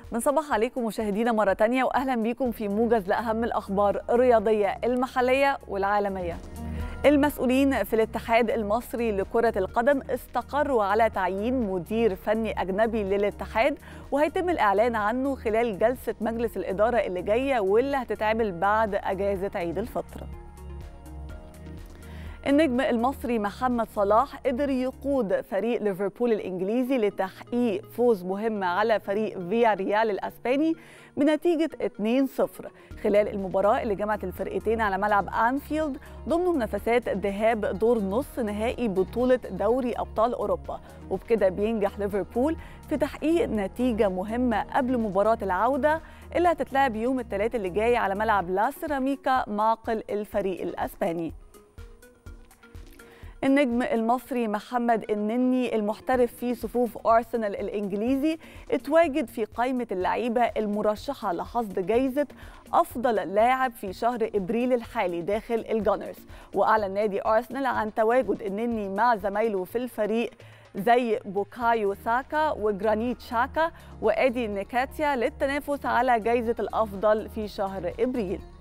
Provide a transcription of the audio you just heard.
بنصبح عليكم مشاهدينا مرة تانية وأهلا بيكم في موجز لأهم الأخبار الرياضية المحلية والعالمية المسؤولين في الاتحاد المصري لكرة القدم استقروا على تعيين مدير فني أجنبي للاتحاد وهيتم الإعلان عنه خلال جلسة مجلس الإدارة اللي جاية واللي هتتعمل بعد أجازة عيد الفطر النجم المصري محمد صلاح قدر يقود فريق ليفربول الانجليزي لتحقيق فوز مهم على فريق فيا ريال الاسباني بنتيجه 2-0 خلال المباراه اللي جمعت الفرقتين على ملعب انفيلد ضمن منافسات ذهاب دور نص نهائي بطوله دوري ابطال اوروبا وبكده بينجح ليفربول في تحقيق نتيجه مهمه قبل مباراه العوده اللي هتتلعب يوم الثلاث اللي جاي على ملعب لا سيراميكا معقل الفريق الاسباني النجم المصري محمد النني المحترف في صفوف أرسنال الإنجليزي اتواجد في قائمة اللعيبة المرشحة لحصد جايزة أفضل لاعب في شهر إبريل الحالي داخل الجانرز وأعلن نادي أرسنال عن تواجد النني مع زمايله في الفريق زي بوكايو ساكا وجرانيت شاكا وادي نيكاتيا للتنافس على جائزة الأفضل في شهر إبريل